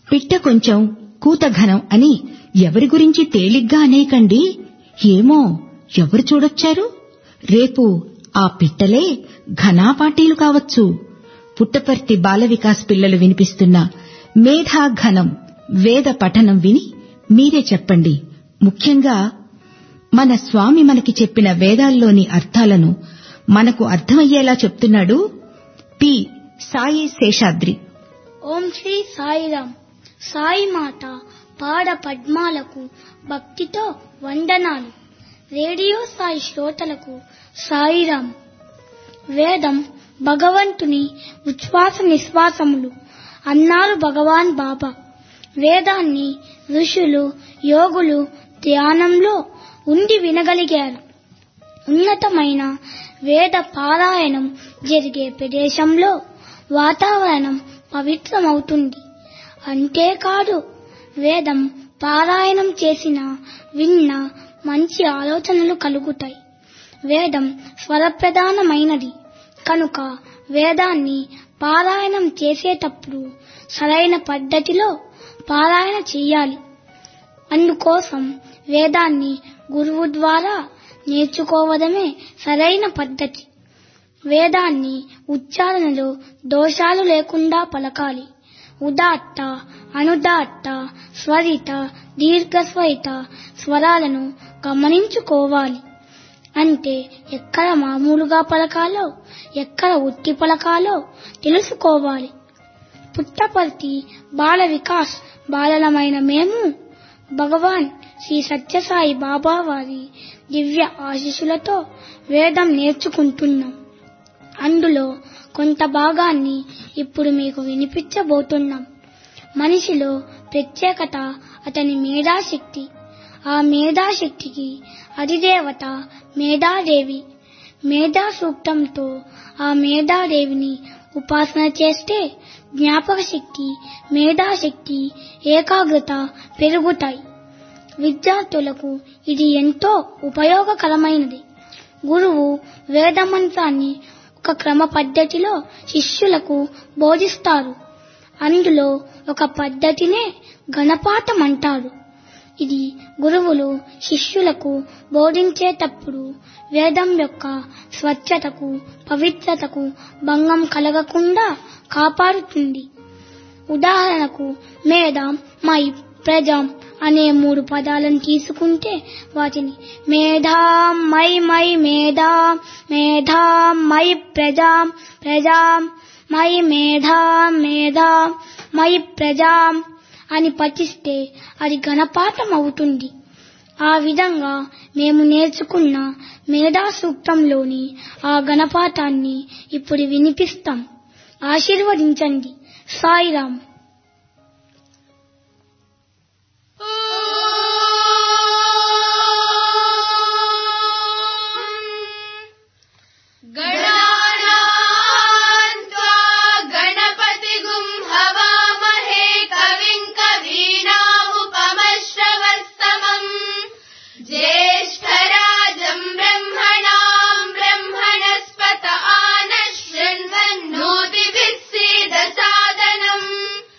పిట్ట కొంచెం కూత ఘనం అని ఎవరి గురించి తేలిగ్గా అనేకండి ఏమో ఎవరు చూడొచ్చారు రేపు ఆ పిట్టలే ఘనాపాటీలు కావచ్చు పుట్టపర్తి బాల వికాస్ పిల్లలు వినిపిస్తున్న మేధా ఘనం వేద పఠనం విని మీరే చెప్పండి ముఖ్యంగా మన స్వామి మనకి చెప్పిన వేదాల్లోని అర్థాలను మనకు అర్థమయ్యేలా చెప్తున్నాడు పి సాయి శేషాద్రి ఓం శ్రీ సాయిరామ్ సాయి మాత పాడ పద్మాలకు భక్తితో వందనాలు రేడియో సాయి శ్రోతలకు సాయిరామ్ వేదం భగవంతుని ఉచ్ఛ్వాస నిశ్వాసములు అన్నారు భగవాన్ బాబా వేదాన్ని ఋషులు యోగులు ధ్యానంలో ఉండి వినగలిగారు ఉన్నతమైన వేద పారాయణం జరిగే ప్రదేశంలో వాతావరణం పవిత్రమవుతుంది అంతేకాదు వేదం పారాయణం చేసిన విన్న మంచి ఆలోచనలు కలుగుతాయి వేదం స్వరప్రధానమైనది కనుక వేదాన్ని పారాయణం చేసేటప్పుడు సరైన పద్ధతిలో పారాయణ చెయ్యాలి అందుకోసం వేదాన్ని గురువు ద్వారా నేర్చుకోవడమే సరైన పద్ధతి వేదాన్ని ఉచ్చారణలో దోషాలు లేకుండా పలకాలి ఉదాత్త అనుదాత్త స్వరిత దీర్ఘస్వరిత స్వరాలను గమనించుకోవాలి అంటే ఎక్కడ మామూలుగా పలకాలో ఎక్కడ ఉత్తి పలకాలో తెలుసుకోవాలి పుట్టపర్తి బాల వికాస్ బాలలమైన మేము భగవాన్ శ్రీ సత్యసాయి బాబా వారి దివ్య ఆశీస్సులతో వేదం నేర్చుకుంటున్నాం అందులో కొంత భాగాన్ని ఇప్పుడు మీకు వినిపించబోతున్నాం మనిషిలో ప్రత్యేకత అతని మేధాశక్తి ఆ మేధాశక్తికి అధిదేవత మేధాదేవి మేధా సూక్తంతో ఆ మేధాదేవిని ఉపాసన చేస్తే జ్ఞాపక శక్తి మేధాశక్తి ఏకాగ్రత పెరుగుతాయి విద్యార్థులకు ఇది ఎంతో ఉపయోగకరమైనది గురువు వేదమంత్రాన్ని ఒక క్రమ పద్ధతిలో శిష్యులకు బోధిస్తారు అందులో ఒక పద్ధతినే గణపాఠం అంటారు ఇది గురువులు శిష్యులకు బోధించేటప్పుడు వేదం యొక్క స్వచ్ఛతకు పవిత్రతకు భంగం కలగకుండా కాపాడుతుంది ఉదాహరణకు మేధం మై ప్రజం అనే మూడు పదాలను తీసుకుంటే వాటిని మేధాం మై మై మేధాం మేధాం మై ప్రజాం ప్రజాం మై మేధాం మేధాం మై ప్రజాం అని పఠిస్తే అది గణపాఠం అవుతుంది ఆ విధంగా మేము నేర్చుకున్న మేధా సూక్తంలోని ఆ గణపాఠాన్ని ఇప్పుడు వినిపిస్తాం ఆశీర్వదించండి సాయిరామ్ गणानान्त्वा गणपतिगुं हवामहे कविम् कवीनामुपमश्रवस्तमम् ज्येष्ठराजम् ब्रह्मणाम् ब्रह्मणस्पत आनः शृण्वन्नोतिभिः सीदसादनम्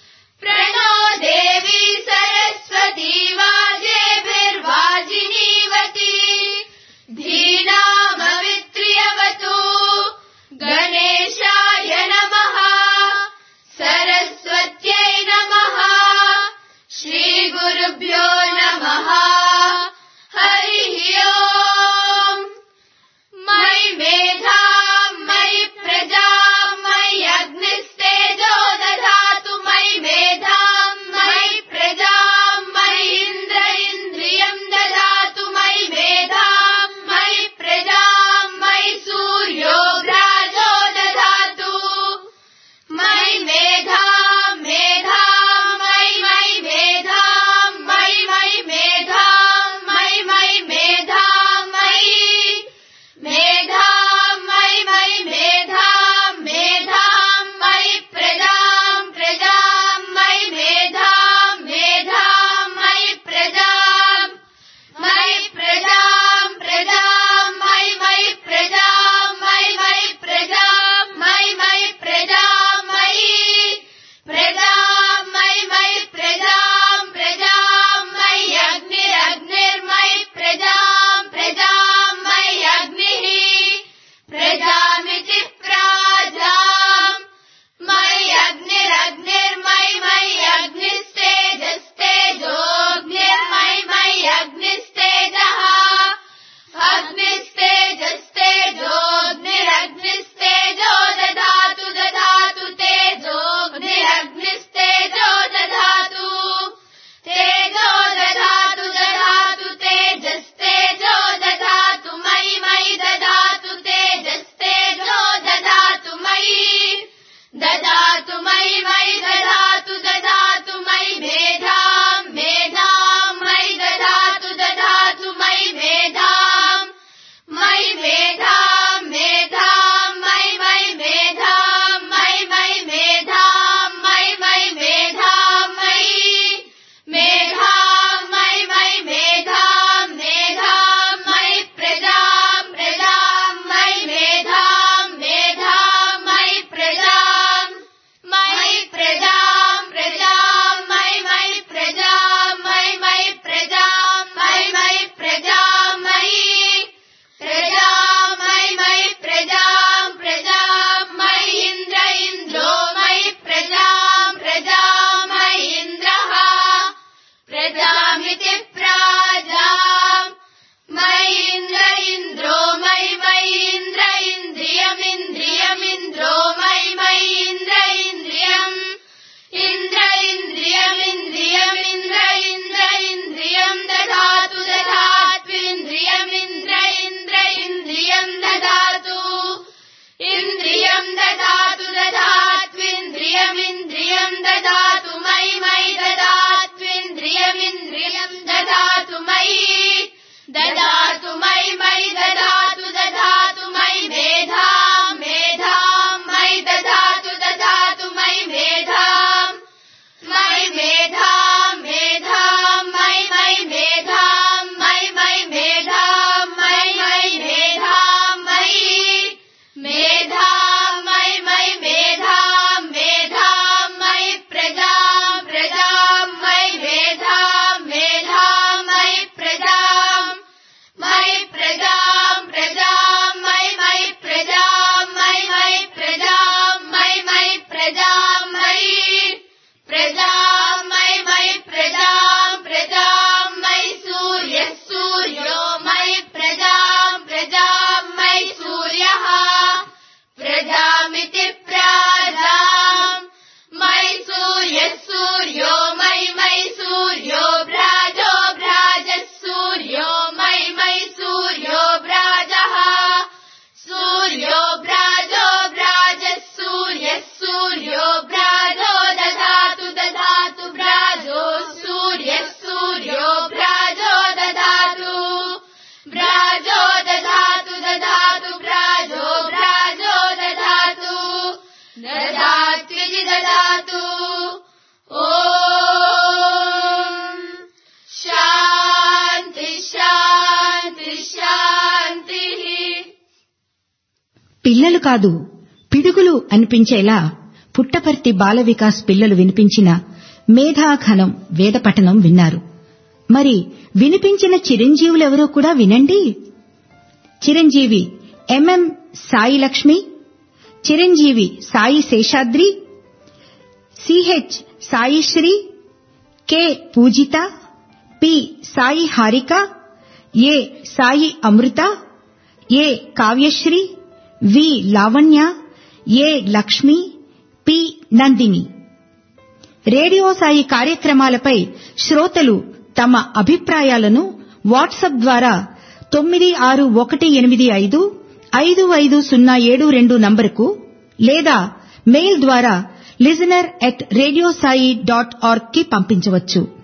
పిల్లలు కాదు పిడుగులు అనిపించేలా పుట్టపర్తి బాల వికాస్ పిల్లలు వినిపించిన మేధాఘనం వేదపఠనం విన్నారు మరి వినిపించిన చిరంజీవులెవరో కూడా వినండి చిరంజీవి ఎంఎం సాయి లక్ష్మి చిరంజీవి Sai Seshadri CH Saisri K Pujitha P Sai Harika A Sai Amrutha A Kavyasri V Lavanya A Lakshmi P Nandini radio Sai కార్యక్రమాలపై శ్రోతలు తమ అభిప్రాయాలను వాట్సాప్ ద్వారా తొమ్మిది ఆరు ఒకటి ఎనిమిది ఐదు ఐదు ఐదు సున్నా ఏడు రెండు నంబరుకు లేదా మెయిల్ ద్వారా listener at Radio Sai dot org కి పంపించవచ్చు